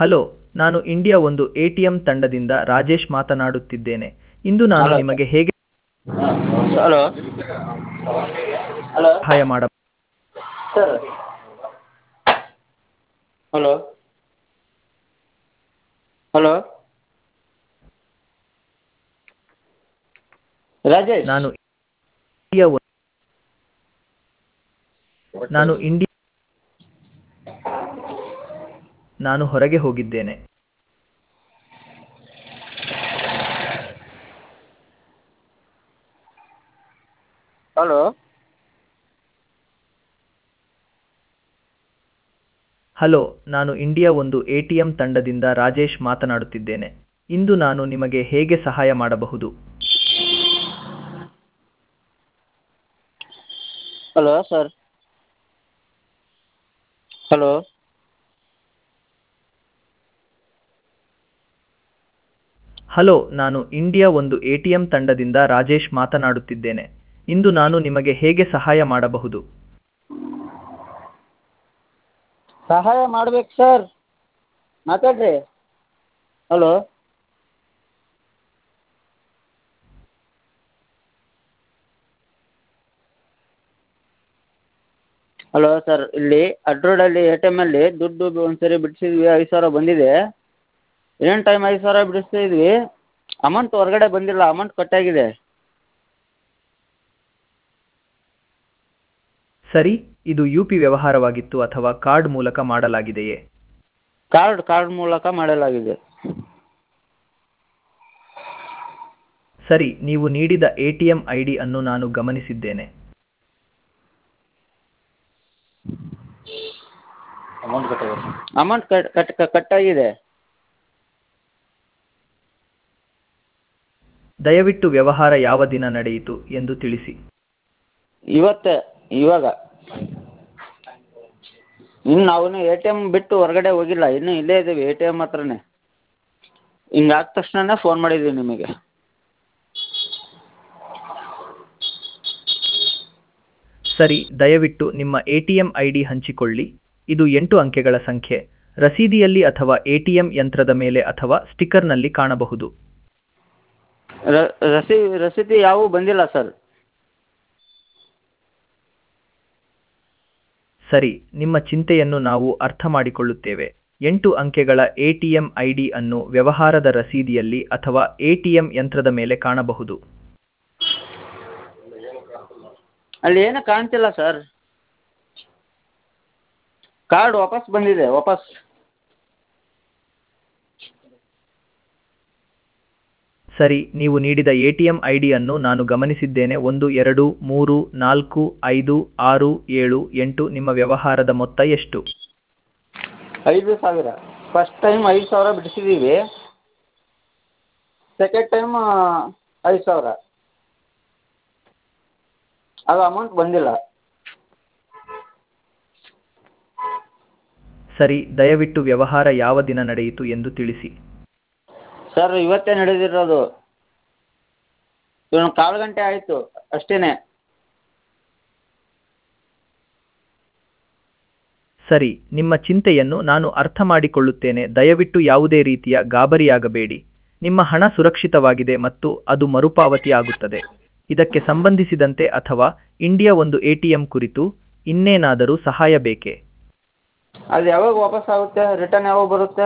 Hello ನಾನು India ಒಂದು A T M ತಂಡದಿಂದ ರಾಜೇಶ್ ಮಾತನಾಡುತ್ತಿದ್ದೇನೆ ಇಂದು ನಾನು ಹಲೋ. ನಿಮಗೆ ಹೇಗೆ ಹಲೋ ಹಲೋ ಸಹಾಯ ಮಾಡ ಸರ್ ಹಲೋ ಹಲೋ ರಾಜೇಶ್ ನಾನು ಇಂಡಿಯಾ ಒ- ನಾನು ಇಂಡಿಯಾ ನಾನು ಹೊರಗೆ ಹೋಗಿದ್ದೇನೆ ಹಲೋ ಹಲೋ ನಾನು ಇಂಡಿಯಾ ಒಂದು ಎ ಟಿ ಎಂ ತಂಡದಿಂದ ರಾಜೇಶ್ ಮಾತನಾಡುತ್ತಿದ್ದೇನೆ ಇಂದು ನಾನು ನಿಮಗೆ ಹೇಗೆ ಸಹಾಯ ಮಾಡಬಹುದು ಹಲೋ ಸರ್ ಹಲೋ ಹಲೋ ನಾನು ಇಂಡಿಯಾ ಒಂದು ಎ ಟಿ ಎಂ ತಂಡದಿಂದ ರಾಜೇಶ್ ಮಾತನಾಡುತ್ತಿದ್ದೇನೆ ಇಂದು ನಾನು ನಿಮಗೆ ಹೇಗೆ ಸಹಾಯ ಮಾಡಬಹುದು ಸಹಾಯ ಮಾಡ್ಬೇಕು ಸರ್ ಮಾತಾಡ್ರಿ ಹಲೋ ಹಲೋ ಸರ್ ಇಲ್ಲಿ ಅಡ್ರೋಡಲ್ಲಿ ಎ ಟಿ ಎಮ್ಮಲ್ಲಿ ದುಡ್ಡು ಒಂದು ಸರಿ ಬಿಡಿಸಿದ್ವಿ ಐದು ಸಾವಿರ ಬಂದಿದೆ ಇನ್ನೊಂದು ಟೈಮ್ ಐದು ಸಾವಿರ ಬಿಡಿಸ್ತಾ ಇದ್ವಿ ಅಮೌಂಟ್ ಹೊರಗಡೆ ಬಂದಿಲ್ಲ ಅಮೌಂಟ್ ಕಟ್ಟಾಗಿದೆ ಸರಿ ಇದು ಯು ಪಿ ವ್ಯವಹಾರವಾಗಿತ್ತು ಅಥವಾ ಕಾರ್ಡ್ ಮೂಲಕ ಮಾಡಲಾಗಿದೆಯೇ ಕಾರ್ಡ್ ಕಾರ್ಡ್ ಮೂಲಕ ಮಾಡಲಾಗಿದೆ ಸರಿ ನೀವು ನೀಡಿದ A T M I D ಅನ್ನು ನಾನು ಗಮನಿಸಿದ್ದೇನೆ ಅಮೌಂಟ್ ಕಟ್ಟಾಗಿದೆ ಅಮೌಂಟ್ ಕಟ್ ಕಟ್ ಕಟ್ಟಾಗಿದೆ ದಯವಿಟ್ಟು ವ್ಯವಹಾರ ಯಾವ ದಿನ ನಡೆಯಿತು ಎಂದು ತಿಳಿಸಿ ಇವತ್ತೇ ಇವಾಗ ಇನ್ನು ನಾವು ಎ ಟಿ ಎಮ್ ಬಿಟ್ಟು ಹೊರಗಡೆ ಹೋಗಿಲ್ಲ ಇನ್ನೂ ಇಲ್ಲೇ ಇದ್ದೀವಿ ಎ ಟಿ ಎಮ್ ಹತ್ರನೇ ಹಿಂಗೆ ಆದ ತಕ್ಷಣನೇ ಫೋನ್ ಮಾಡಿದ್ದೀವಿ ನಿಮಗೆ ಸರಿ ದಯವಿಟ್ಟು ನಿಮ್ಮ A T M I D ಹಂಚಿಕೊಳ್ಳಿ ಇದು ಎಂಟು ಅಂಕೆಗಳ ಸಂಖ್ಯೆ ರಸೀದಿಯಲ್ಲಿ ಅಥವಾ ಎ ಟಿ ಎಂ ಯಂತ್ರದ ಮೇಲೆ ಅಥವಾ ಸ್ಟಿಕ್ಕರ್ನಲ್ಲಿ ಕಾಣಬಹುದು ರ- ರಸೀ ರಸೀದಿ ಯಾವುವು ಬಂದಿಲ್ಲ ಸರ್ ಸರಿ ನಿಮ್ಮ ಚಿಂತೆಯನ್ನು ನಾವು ಅರ್ಥ ಮಾಡಿಕೊಳ್ಳುತ್ತೇವೆ ಎಂಟು ಅಂಕೆಗಳ A T M I D ಅನ್ನು ವ್ಯವಹಾರದ ರಸೀದಿಯಲ್ಲಿ ಅಥವಾ ಎ ಟಿ ಎಂ ಯಂತ್ರದ ಮೇಲೆ ಕಾಣಬಹುದು ಅಲ್ಲಿ ಏನೂ ಕಾಣ್ತಿಲ್ಲ ಸರ್ ಕಾರ್ಡ್ ವಾಪಸ್ ಬಂದಿದೆ ವಾಪಸ್ ಸರಿ ನೀವು ನೀಡಿದ ಎ ಟಿ ಎಂ ಐ ಡಿಯನ್ನು ನಾನು ಗಮನಿಸಿದ್ದೇನೆ ಒಂದು ಎರಡು ಮೂರು ನಾಲ್ಕು ಐದು ಆರು ಏಳು ಎಂಟು ನಿಮ್ಮ ವ್ಯವಹಾರದ ಮೊತ್ತ ಎಷ್ಟು ಐದು ಸಾವಿರ ಫಸ್ಟ್ ಟೈಮ್ ಐದು ಸಾವಿರ ಬಿಡಿಸಿದ್ದೀವಿ ಸೆಕೆಂಡ್ ಟೈಮ್ ಐದು ಸಾವಿರ ಅದು ಅಮೌಂಟ್ ಬಂದಿಲ್ಲ ಸರಿ ದಯವಿಟ್ಟು ವ್ಯವಹಾರ ಯಾವ ದಿನ ನಡೆಯಿತು ಎಂದು ತಿಳಿಸಿ ಸರ್ ಇವತ್ತೇ ನಡೆದಿರೋದು ಇವಾಗ ಕಾಲು ಗಂಟೆ ಆಯಿತು ಅಷ್ಟೇ ಸರಿ ನಿಮ್ಮ ಚಿಂತೆಯನ್ನು ನಾನು ಅರ್ಥ ಮಾಡಿಕೊಳ್ಳುತ್ತೇನೆ ದಯವಿಟ್ಟು ಯಾವುದೇ ರೀತಿಯ ಗಾಬರಿಯಾಗಬೇಡಿ ನಿಮ್ಮ ಹಣ ಸುರಕ್ಷಿತವಾಗಿದೆ ಮತ್ತು ಅದು ಮರುಪಾವತಿ ಆಗುತ್ತದೆ ಇದಕ್ಕೆ ಸಂಬಂಧಿಸಿದಂತೆ ಅಥವಾ ಇಂಡಿಯಾ ಒಂದು ಎಟಿಎಂ ಕುರಿತು ಇನ್ನೇನಾದರೂ ಸಹಾಯ ಬೇಕೇ ಅದು ಯಾವಾಗ ವಾಪಸ್ ಆಗುತ್ತೆ ರಿಟರ್ನ್ ಯಾವಾಗ ಬರುತ್ತೆ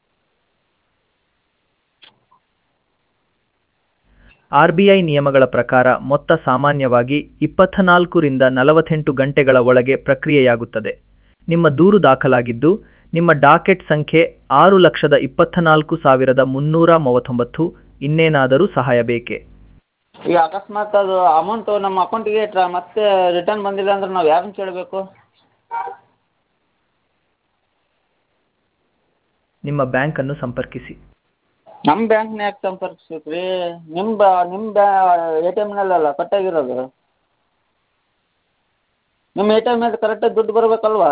ಆರ್ ಬಿ ಐ ನಿಯಮಗಳ ಪ್ರಕಾರ ಮೊತ್ತ ಸಾಮಾನ್ಯವಾಗಿ ಇಪ್ಪತ್ನಾಲ್ಕರಿಂದ ನಲವತ್ತೆಂಟು ಗಂಟೆಗಳ ಒಳಗೆ ಪ್ರಕ್ರಿಯೆಯಾಗುತ್ತದೆ ನಿಮ್ಮ ದೂರು ದಾಖಲಾಗಿದ್ದು ನಿಮ್ಮ ಡಾಕೆಟ್ ಸಂಖ್ಯೆ ಆರು ಲಕ್ಷದ ಇಪ್ಪತ್ನಾಲ್ಕು ಸಾವಿರದ ಮುನ್ನೂರ ಮೂವತ್ತೊಂಬತ್ತು ಇನ್ನೇನಾದರೂ ಸಹಾಯ ಬೇಕೇ ಈಗ ಅಕಸ್ಮಾತ್ ಅದು ಅಮೌಂಟು ನಮ್ಮ ಅಕೌಂಟಿಗೆ ಟ್ರಾ ಮತ್ತೆ ರಿಟರ್ನ್ ಬಂದಿಲ್ಲ ಅಂದ್ರೆ ನಾವು ಯಾರನ್ನ ಕೇಳಬೇಕು ನಿಮ್ಮ ಬ್ಯಾಂಕನ್ನು ಸಂಪರ್ಕಿಸಿ ನಮ್ಮ ಬ್ಯಾಂಕ್ನ ಯಾಕೆ ಸಂಪರ್ಕಿಸ್ಬೇಕು ರೀ ನಿಮ್ಮ ಬ ನಿಮ್ಮ ಬ್ಯಾ ಎ ಟಿ ಎಮ್ನಲ್ಲಲ್ಲ ಕಟ್ಟಾಗಿರೋದು ನಿಮ್ಮ ಎ ಟಿ ಎಮ್ನಲ್ಲಿ ಕರೆಕ್ಟಾಗಿ ದುಡ್ಡು ಬರಬೇಕಲ್ವಾ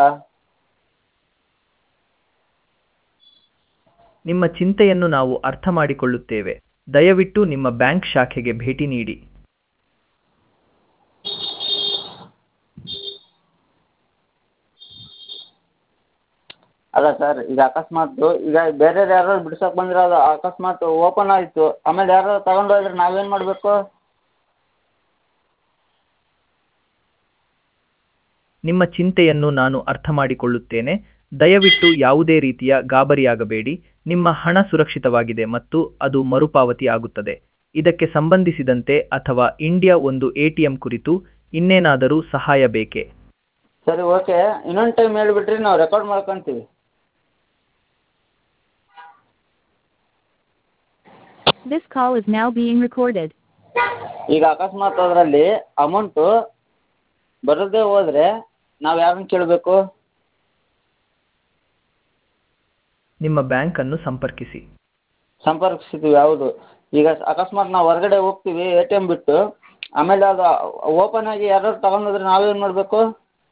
ನಿಮ್ಮ ಚಿಂತೆಯನ್ನು ನಾವು ಅರ್ಥ ಮಾಡಿಕೊಳ್ಳುತ್ತೇವೆ ದಯವಿಟ್ಟು ನಿಮ್ಮ ಬ್ಯಾಂಕ್ ಶಾಖೆಗೆ ಭೇಟಿ ನೀಡಿ ಅಲ್ಲ ಸರ್ ಈಗ ಅಕಸ್ಮಾತು ಈಗ ಬೇರೆಯವ್ರು ಯಾರೋ ಬಿಡ್ಸಕ್ಕೆ ಬಂದ್ರೆ ಅದು ಅಕಸ್ಮಾತ್ ಓಪನ್ ಆಯಿತು ಆಮೇಲೆ ಯಾರೋ ತಗೊಂಡು ಹೋದ್ರೆ ನಾವೇನು ಮಾಡಬೇಕು ನಿಮ್ಮ ಚಿಂತೆಯನ್ನು ನಾನು ಅರ್ಥ ಮಾಡಿಕೊಳ್ಳುತ್ತೇನೆ ದಯವಿಟ್ಟು ಯಾವುದೇ ರೀತಿಯ ಗಾಬರಿಯಾಗಬೇಡಿ ನಿಮ್ಮ ಹಣ ಸುರಕ್ಷಿತವಾಗಿದೆ ಮತ್ತು ಅದು ಮರುಪಾವತಿ ಆಗುತ್ತದೆ ಇದಕ್ಕೆ ಸಂಬಂಧಿಸಿದಂತೆ ಅಥವಾ ಇಂಡಿಯಾ ಒಂದು ಎಟಿಎಂ ಕುರಿತು ಇನ್ನೇನಾದರೂ ಸಹಾಯ ಬೇಕೇ ಸರಿ ಓಕೆ ಇನ್ನೊಂದು ಟೈಮ್ ಹೇಳಿಬಿಟ್ರಿ ನಾವು ರೆಕಾರ್ಡ್ ಮಾಡ್ಕೊತೀವಿ This call is now being recorded. ಈಗ ಅಕಸ್ಮಾತ್ ಅದರಲ್ಲಿ ಅಮೌಂಟು ಬರದೇ ಹೋದರೆ ನಾವು ಯಾರನ್ನ ಕೇಳಬೇಕು ನಿಮ್ಮ ಬ್ಯಾಂಕನ್ನು ಸಂಪರ್ಕಿಸಿ ಸಂಪರ್ಕಿಸಿದ್ದೀವಿ ಹೌದು ಈಗ ಅಕಸ್ಮಾತ್ ನಾವು ಹೊರಗಡೆ ಹೋಗ್ತೀವಿ ಎ ಟಿ ಎಮ್ ಬಿಟ್ಟು ಆಮೇಲೆ ಅದು ಓಪನ್ ಆಗಿ ಯಾರಾದ್ರು ತಗೊಂಡೋದ್ರೆ ನಾವೇನು ಮಾಡಬೇಕು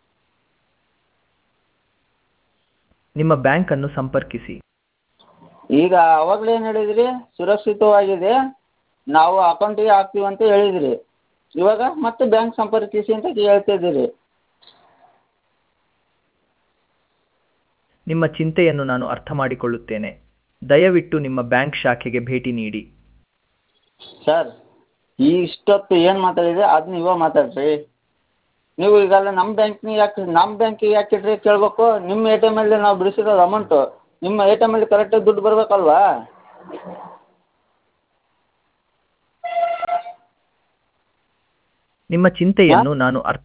ನಿಮ್ಮ ಬ್ಯಾಂಕನ್ನು ಸಂಪರ್ಕಿಸಿ ಈಗ ಅವಾಗಲೇ ಏನು ಹೇಳಿದ್ರಿ ಸುರಕ್ಷಿತವಾಗಿದೆ ನಾವು ಅಕೌಂಟಿಗೆ ಹಾಕ್ತೀವಿ ಅಂತ ಹೇಳಿದ್ರಿ ಇವಾಗ ಮತ್ತೆ ಬ್ಯಾಂಕ್ ಸಂಪರ್ಕಿಸಿ ಅಂತ ಹೇಳ್ತಾ ಇದ್ದೀರಿ ನಿಮ್ಮ ಚಿಂತೆಯನ್ನು ನಾನು ಅರ್ಥ ಮಾಡಿಕೊಳ್ಳುತ್ತೇನೆ ದಯವಿಟ್ಟು ನಿಮ್ಮ ಬ್ಯಾಂಕ್ ಶಾಖೆಗೆ ಭೇಟಿ ನೀಡಿ ಸರ್ ಈ ಇಷ್ಟೊತ್ತು ಏನು ಮಾತಾಡಿದ್ರೆ ಅದನ್ನ ಇವಾಗ ಮಾತಾಡ್ರಿ ನೀವು ಈಗಲ್ಲ ನಮ್ಮ ಬ್ಯಾಂಕ್ನಿಗೆ ಯಾಕೆ ನಮ್ಮ ಬ್ಯಾಂಕಿಗೆ ಯಾಕೆ ಇಟ್ರಿ ಕೇಳಬೇಕು ನಿಮ್ಮ ಎ ಟಿ ಎಮಲ್ಲಿ ನಾವು ಬಿಡಿಸಿರೋದು ಅಮೌಂಟು ನಿಮ್ಮ ಎ ಟಿ ಎಮಲ್ಲಿ ಕರೆಕ್ಟಾಗಿ ದುಡ್ಡು ಬರಬೇಕಲ್ವಾ ನಿಮ್ಮ ಚಿಂತೆಯನ್ನು ನಾನು ಅರ್ಥ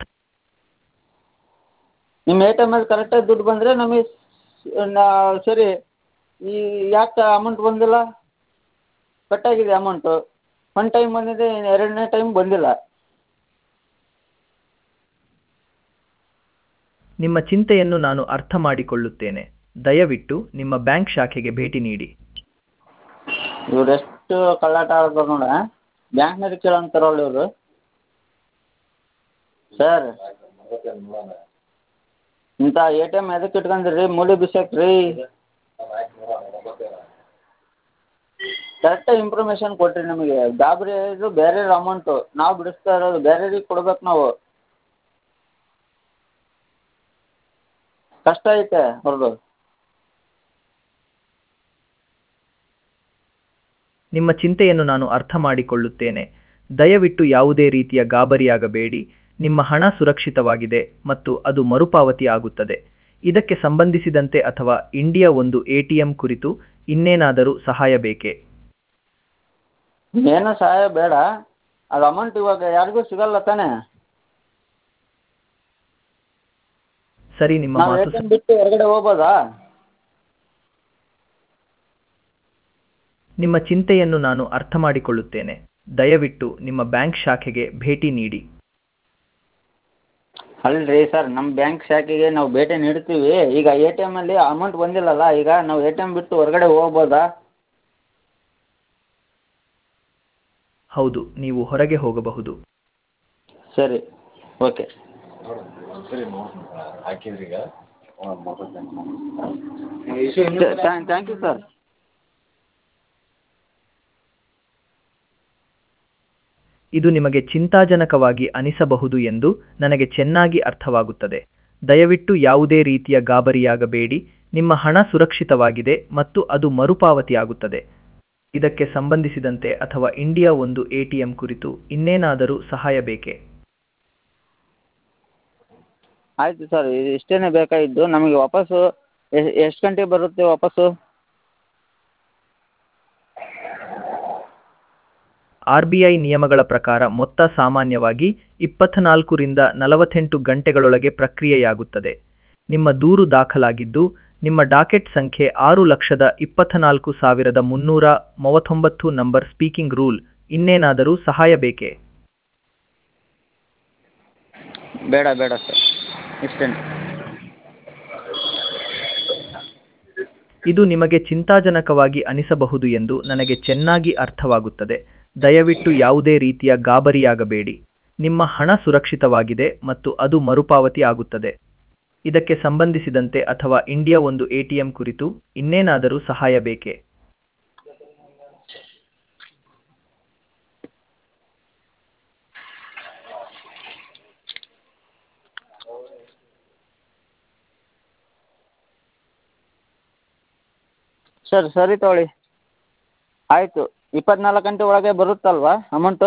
ನಿಮ್ಮ ಎ ಟಿ ಎಮಲ್ಲಿ ಕರೆಕ್ಟಾಗಿ ದುಡ್ಡು ಬಂದರೆ ನಮಗೆ ನಾ- ಸರಿ ಈ ಯಾಕೆ ಅಮೌಂಟ್ ಬಂದಿಲ್ಲ ಕಟ್ಟಾಗಿದೆ ಅಮೌಂಟು ಒನ್ ಟೈಮ್ ಬಂದಿದೆ ಇನ್ನು ಎರಡನೇ ಟೈಮ್ ಬಂದಿಲ್ಲ ನಿಮ್ಮ ಚಿಂತೆಯನ್ನು ನಾನು ಅರ್ಥ ಮಾಡಿಕೊಳ್ಳುತ್ತೇನೆ ದಯವಿಟ್ಟು ನಿಮ್ಮ ಬ್ಯಾಂಕ್ ಶಾಖೆಗೆ ಭೇಟಿ ನೀಡಿ ಇವ್ರು ಎಷ್ಟು ಕಳ್ಳಾಟ ಆಡ್ತಾರೆ ನೋಡ ಬ್ಯಾಂಕ್ನವ್ರಿಗೆ ಕೇಳಂತಾರಲ್ಲ ಇವರು ಸರ್ ಇಂಥ ಎ ಟಿ ಎಮ್ ಎದಕ್ಕೆ ಇಟ್ಕೊಂಡಿರಿ ಮೂಲೆ ಬಿಸಾಕ್ರಿ ರೀ ಕರೆಕ್ಟಾಗಿ ಇನ್ಫಾರ್ಮೇಷನ್ ಕೊಟ್ಟಿರಿ ನಮಗೆ ಗಾಬರಿ ಇದು ಬೇರೆ ಅಮೌಂಟು ನಾವು ಬಿಡಿಸ್ತಾ ಇರೋದು ಬೇರೆಯವ್ರಿಗೆ ಕೊಡ್ಬೇಕು ನಾವು ಕಷ್ಟ ಐತೆ ಅವ್ರದ್ದು ನಿಮ್ಮ ಚಿಂತೆಯನ್ನು ನಾನು ಅರ್ಥ ಮಾಡಿಕೊಳ್ಳುತ್ತೇನೆ ದಯವಿಟ್ಟು ಯಾವುದೇ ರೀತಿಯ ಗಾಬರಿಯಾಗಬೇಡಿ ನಿಮ್ಮ ಹಣ ಸುರಕ್ಷಿತವಾಗಿದೆ ಮತ್ತು ಅದು ಮರುಪಾವತಿ ಆಗುತ್ತದೆ ಇದಕ್ಕೆ ಸಂಬಂಧಿಸಿದಂತೆ ಅಥವಾ ಇಂಡಿಯಾ ಒಂದು ಎಟಿಎಂ ಕುರಿತು ಇನ್ನೇನಾದರೂ ಸಹಾಯ ಬೇಕೇ ಏನೂ ಸಹಾಯ ಬೇಡ ಅದು ಅಮೌಂಟ್ ಇವಾಗ ಯಾರಿಗೂ ಸಿಗಲ್ಲ ತಾನೇ ಸರಿ ನಿಮ್ಮ ನಾವು ಎ ಮಾತು ಟಿ ಎಮ್ ಬಿಟ್ಟು ಹೊರಗಡೆ ಹೋಗ್ಬೋದಾ ನಿಮ್ಮ ಚಿಂತೆಯನ್ನು ನಾನು ಅರ್ಥ ಮಾಡಿಕೊಳ್ಳುತ್ತೇನೆ ದಯವಿಟ್ಟು ನಿಮ್ಮ ಬ್ಯಾಂಕ್ ಶಾಖೆಗೆ ಭೇಟಿ ನೀಡಿ ಅಲ್ರಿ ಸರ್ ನಮ್ಮ ಬ್ಯಾಂಕ್ ಶಾಖೆಗೆ ನಾವು ಭೇಟಿ ನೀಡ್ತೀವಿ ಈಗ ಎ ಟಿ ಎಮ್ಮಲ್ಲಿ ಅಮೌಂಟ್ ಬಂದಿಲ್ಲಲ್ಲ ಈಗ ನಾವು ಎ ಟಿ ಎಮ್ ಬಿಟ್ಟು ಹೊರಗಡೆ ಹೋಗ್ಬೋದಾ ಹೌದು ನೀವು ಹೊರಗೆ ಹೋಗಬಹುದು ಸರಿ ಓಕೆ ಥ್ಯಾಂಕ್ ಯು ಸರ್ ಇದು ನಿಮಗೆ ಚಿಂತಾಜನಕವಾಗಿ ಅನಿಸಬಹುದು ಎಂದು ನನಗೆ ಚೆನ್ನಾಗಿ ಅರ್ಥವಾಗುತ್ತದೆ ದಯವಿಟ್ಟು ಯಾವುದೇ ರೀತಿಯ ಗಾಬರಿಯಾಗಬೇಡಿ ನಿಮ್ಮ ಹಣ ಸುರಕ್ಷಿತವಾಗಿದೆ ಮತ್ತು ಅದು ಮರುಪಾವತಿಯಾಗುತ್ತದೆ ಇದಕ್ಕೆ ಸಂಬಂಧಿಸಿದಂತೆ ಅಥವಾ ಇಂಡಿಯಾ ಒಂದು ಎಟಿಎಂ ಕುರಿತು ಇನ್ನೇನಾದರೂ ಸಹಾಯ ಬೇಕೇ ಆಯಿತು ಸರ್ ಇಷ್ಟೇ ಬೇಕಾಗಿದ್ದು ನಮಗೆ ವಾಪಸ್ಸು ಎಷ್ಟು ಗಂಟೆಗೆ ಬರುತ್ತೆ ವಾಪಸ್ಸು ಆರ್ ಬಿ ಐ ನಿಯಮಗಳ ಪ್ರಕಾರ ಮೊತ್ತ ಸಾಮಾನ್ಯವಾಗಿ ಇಪ್ಪತ್ನಾಲ್ಕರಿಂದ ನಲವತ್ತೆಂಟು ಗಂಟೆಗಳೊಳಗೆ ಪ್ರಕ್ರಿಯೆಯಾಗುತ್ತದೆ ನಿಮ್ಮ ದೂರು ದಾಖಲಾಗಿದ್ದು ನಿಮ್ಮ ಡಾಕೆಟ್ ಸಂಖ್ಯೆ ಆರು ಲಕ್ಷದ ಇಪ್ಪತ್ನಾಲ್ಕು ಸಾವಿರದ ಮುನ್ನೂರ ಮೂವತ್ತೊಂಬತ್ತು ನಂಬರ್ ಸ್ಪೀಕಿಂಗ್ ರೂಲ್ ಇನ್ನೇನಾದರೂ ಸಹಾಯ ಬೇಕೇ ಬೇಡ ಬೇಡ ಸರ್ ಇಷ್ಟೇ ಇದು ನಿಮಗೆ ಚಿಂತಾಜನಕವಾಗಿ ಅನಿಸಬಹುದು ಎಂದು ನನಗೆ ಚೆನ್ನಾಗಿ ಅರ್ಥವಾಗುತ್ತದೆ ದಯವಿಟ್ಟು ಯಾವುದೇ ರೀತಿಯ ಗಾಬರಿಯಾಗಬೇಡಿ ನಿಮ್ಮ ಹಣ ಸುರಕ್ಷಿತವಾಗಿದೆ ಮತ್ತು ಅದು ಮರುಪಾವತಿ ಆಗುತ್ತದೆ ಇದಕ್ಕೆ ಸಂಬಂಧಿಸಿದಂತೆ ಅಥವಾ ಇಂಡಿಯಾ ಒಂದು ಎಟಿಎಂ ಕುರಿತು ಇನ್ನೇನಾದರೂ ಸಹಾಯ ಬೇಕೇ ಸರ್ ಸರಿ ತೊಗೊಳ್ಳಿ ಆಯಿತು ಇಪ್ಪತ್ನಾಲ್ಕು ಗಂಟೆ ಒಳಗೆ ಬರುತ್ತಲ್ವಾ ಅಮೌಂಟು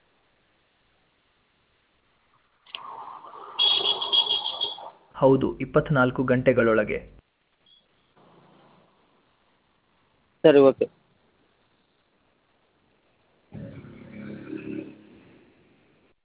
ಹೌದು ಇಪ್ಪತ್ನಾಲ್ಕು ಗಂಟೆಗಳೊಳಗೆ ಸರಿ ಓಕೆ